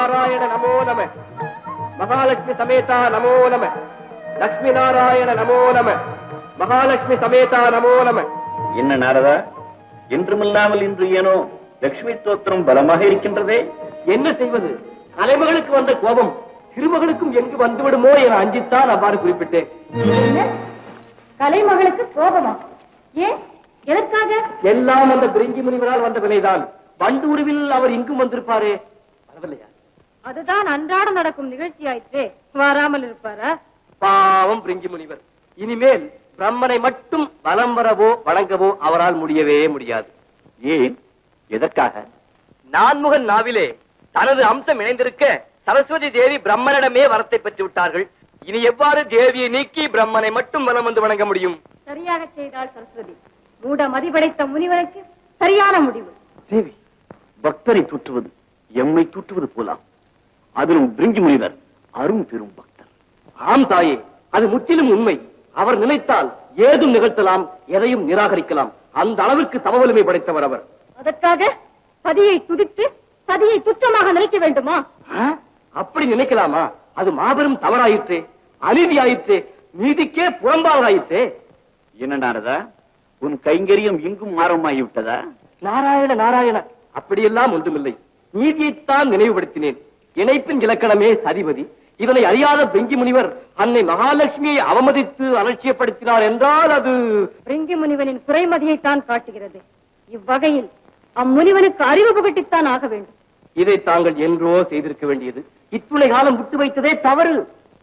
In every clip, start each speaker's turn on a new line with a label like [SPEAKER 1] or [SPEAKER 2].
[SPEAKER 1] நாராயண நமோ நம மகாலட்சுமி சமேதா நமோ நம லட்சுமி நாராயண நமோ நம மகாலட்சுமி சமேதா நமோ நம
[SPEAKER 2] என்ன நாரதா என்றுமில்லாமல் இன்று ஏனோ லட்சுமி தோத்திரம் பலமாக இருக்கின்றதே
[SPEAKER 1] என்ன செய்வது தலைமகளுக்கு வந்த கோபம் சிறுமகளுக்கும் எங்கு வந்துவிடுமோ என அஞ்சித்தான் அவ்வாறு குறிப்பிட்டேன்
[SPEAKER 3] என்ன? கலைமகளுக்கு கோபமா ஏன் எதற்காக
[SPEAKER 1] எல்லாம் அந்த பிரிங்கி முனிவரால் வந்த வினைதான் வண்டூருவில் அவர் இங்கும் வந்திருப்பாரே பரவாயில்லையா
[SPEAKER 3] அதுதான் அன்றாடம் நடக்கும் நிகழ்ச்சியாயிற்றே வராமல் இருப்பாரா
[SPEAKER 1] பாவம் பிரிங்கி முனிவர் இனிமேல் பிரம்மனை மட்டும் வலம் வரவோ வணங்கவோ அவரால் முடியவே முடியாது
[SPEAKER 2] ஏன் எதற்காக
[SPEAKER 1] நான்முகன் நாவிலே தனது அம்சம் இணைந்திருக்க சரஸ்வதி தேவி பிரம்மனிடமே வரத்தை பெற்று விட்டார்கள் இனி எவ்வாறு தேவியை நீக்கி பிரம்மனை மட்டும் வலம் வந்து வணங்க முடியும்
[SPEAKER 3] சரியாக செய்தாள் சரஸ்வதி மூட மதிபடைத்த முனிவருக்கு சரியான முடிவு
[SPEAKER 2] தேவி பக்தரை தூற்றுவது எம்மை தூற்றுவது போலாம் அதிலும் பிரிங்கி முனிவர் அரும் பெரும் பக்தர்
[SPEAKER 1] ஆம் தாயே அது முற்றிலும் உண்மை அவர் நினைத்தால் ஏதும் நிகழ்த்தலாம் எதையும் நிராகரிக்கலாம் அந்த அளவிற்கு தவவலிமை படைத்தவர் அவர்
[SPEAKER 3] அதற்காக பதியை துதித்து சதியை துச்சமாக நினைக்க வேண்டுமா
[SPEAKER 1] ஆ? அப்படி நினைக்கலாமா அது மாபெரும் தவறாயிற்றே அநீதியாயிற்றே நீதிக்கே புறம்பாலாயிற்றே
[SPEAKER 2] என்ன நாரதா உன் கைங்கரியம் இங்கும் ஆரம்பமாகிவிட்டதா
[SPEAKER 1] நாராயண நாராயண அப்படியெல்லாம் ஒன்றுமில்லை நீதியைத்தான் நினைவுபடுத்தினேன் இணைப்பின் இலக்கணமே சதிபதி இதனை அறியாத பெங்கி முனிவர் அன்னை மகாலட்சுமியை அவமதித்து அலட்சியப்படுத்தினார் என்றால் அது
[SPEAKER 3] பிரிங்கி முனிவனின் குறைமதியைத்தான் காட்டுகிறது இவ்வகையில் அம்முனிவனுக்கு அறிவு புகட்டித்தான் ஆக வேண்டும்
[SPEAKER 1] இதை தாங்கள் என்றோ செய்திருக்க வேண்டியது இத்துணை காலம் விட்டு வைத்ததே தவறு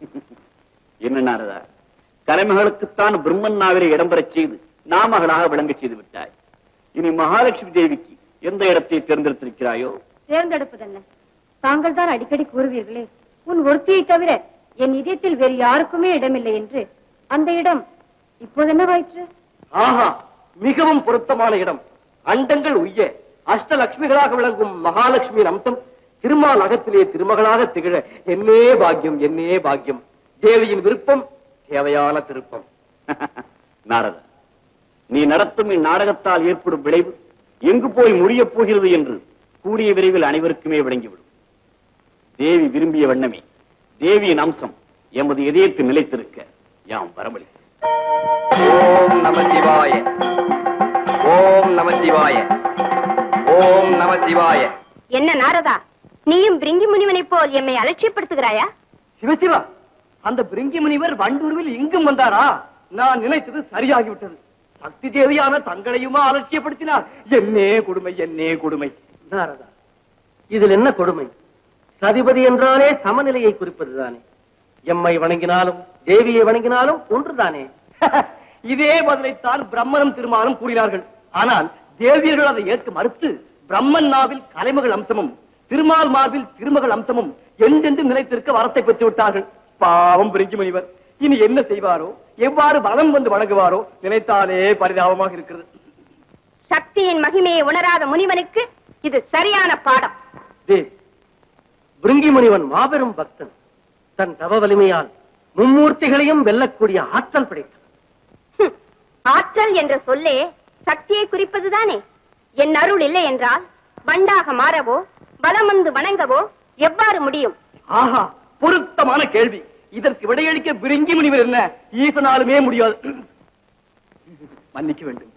[SPEAKER 2] என்ன நாரதா கலைமகளுக்குத்தான் பிரம்மன் நாவிலே இடம்பெறச் செய்து நாமகளாக விளங்கச் செய்து விட்டாய் இனி மகாலட்சுமி தேவிக்கு எந்த இடத்தை தேர்ந்தெடுத்திருக்கிறாயோ
[SPEAKER 3] தேர்ந்தெடுப்பதென்ன தாங்கள் தான் அடிக்கடி கூறுவீர்களே உன் ஒருத்தியை தவிர என் இதயத்தில் வேறு யாருக்குமே இடமில்லை என்று அந்த இடம் இப்போது என்னவாயிற்று
[SPEAKER 1] ஆஹா மிகவும் பொருத்தமான இடம் அண்டங்கள் உய்ய அஷ்டலட்சுமிகளாக விளங்கும் மகாலட்சுமியின் அம்சம் திருமால் அகத்திலே திருமகளாக திகழ என்னே பாக்கியம் என்னே பாக்கியம் தேவியின் விருப்பம் தேவையான திருப்பம்
[SPEAKER 2] நாரதா நீ நடத்தும் இந்நாடகத்தால் ஏற்படும் விளைவு எங்கு போய் முடியப் போகிறது என்று கூடிய விரைவில் அனைவருக்குமே விளங்கிவிடும் தேவி விரும்பிய வண்ணமே தேவியின் அம்சம் எமது இதயத்தில் நிலைத்திருக்க யாம் வரமளி
[SPEAKER 1] ஓம் நம சிவாய ஓம் நம சிவாய ஓம் நம சிவாய
[SPEAKER 4] என்ன நாரதா நீயும் பிரிங்கி முனிவனைப் போல் எம்மை அலட்சியப்படுத்துகிறாயா
[SPEAKER 1] சிவசிவா அந்த பிரிங்கி முனிவர் வண்டூர்வில் இங்கும் வந்தாரா நான் நினைத்தது சரியாகிவிட்டது சக்தி தேவியான தங்களையுமா அலட்சியப்படுத்தினார் என்னே கொடுமை என்னே கொடுமை நாரதா இதில் என்ன கொடுமை சதிபதி என்றாலே சமநிலையை குறிப்பதுதானே எம்மை வணங்கினாலும் தேவியை வணங்கினாலும் ஒன்றுதானே இதே பதிலைத்தான் பிரம்மனும் திருமாலும் கூறினார்கள் ஆனால் தேவியர்கள் அதை ஏற்க மறுத்து பிரம்மன் நாவில் கலைமகள் அம்சமும் திருமால் மார்பில் திருமகள் அம்சமும் என்றென்று நிலைத்திருக்க வரத்தை பெற்று விட்டார்கள் பாவம் பிரிங்கி முனிவர் இனி என்ன செய்வாரோ எவ்வாறு வலம் வந்து வணங்குவாரோ நினைத்தாலே பரிதாபமாக இருக்கிறது
[SPEAKER 4] சக்தியின் மகிமையை உணராத முனிவனுக்கு இது சரியான பாடம்
[SPEAKER 1] தேவி பிருங்கி முனிவன் மாபெரும் பக்தன் தன் தவ வலிமையால் மும்மூர்த்திகளையும் வெல்லக்கூடிய ஆற்றல் படைத்தவன்
[SPEAKER 4] ஹம், ஆற்றல் என்ற சொல்லே சக்தியை குறிப்பதுதானே என் அருள் இல்லை என்றால் வண்டாக மாறவோ பலம் வந்து வணங்கவோ எவ்வாறு முடியும்
[SPEAKER 1] ஆஹா பொருத்தமான கேள்வி இதற்கு விடையளிக்க பிரிங்கி முனிவர் என்ன ஈசனாலுமே முடியாது மன்னிக்க வேண்டும்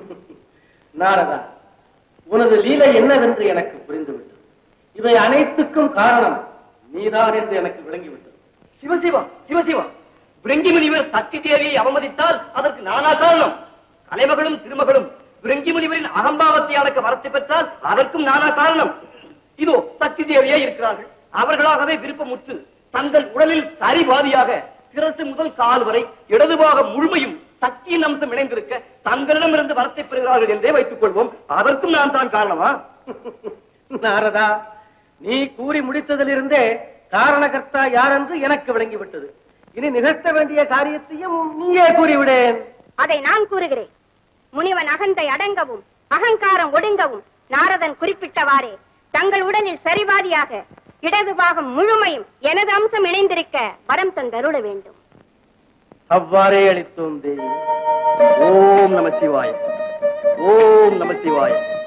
[SPEAKER 1] நாரதா உனது லீலை என்னவென்று எனக்கு புரிந்துவிட்டது இவை அனைத்துக்கும் காரணம் நீதான் என்று எனக்கு விளங்கிவிட்டது சிவசிவா சிவசிவா பிரிங்கி முனிவர் சக்தி தேவியை அவமதித்தால் அதற்கு நானா காரணம் கலைமகளும் திருமகளும் பிரிங்கி முனிவரின் அகம்பாவத்தை அடக்க வரத்தை பெற்றால் அதற்கும் நானா காரணம் இதோ சக்தி தேவியே இருக்கிறார்கள் அவர்களாகவே விருப்பமுற்று தங்கள் உடலில் சரிபாதியாக சிரசு முதல் கால் வரை இடதுபாகம் முழுமையும் சக்தியின் அம்சம் இணைந்திருக்க தங்களிடமிருந்து வரத்தை பெறுகிறார்கள் என்றே வைத்துக் கொள்வோம் அதற்கும் நான் தான் காரணமா நாரதா நீ கூறி முடித்ததிலிருந்தே காரணகர்த்தா யார் என்று எனக்கு விளங்கிவிட்டது இனி நிகழ்த்த வேண்டிய காரியத்தையும் நீயே கூறிவிடேன்
[SPEAKER 4] அதை நான் கூறுகிறேன் முனிவன் அகந்தை அடங்கவும் அகங்காரம் ஒடுங்கவும் நாரதன் குறிப்பிட்டவாறே தங்கள் உடலில் சரிபாதியாக இடது பாகம் முழுமையும் எனது அம்சம் இணைந்திருக்க வரம் தந்தருள வேண்டும்
[SPEAKER 1] அவ்வாறே அளித்தோம் தேவி ஓம் நம சிவாய ஓம் நம சிவாய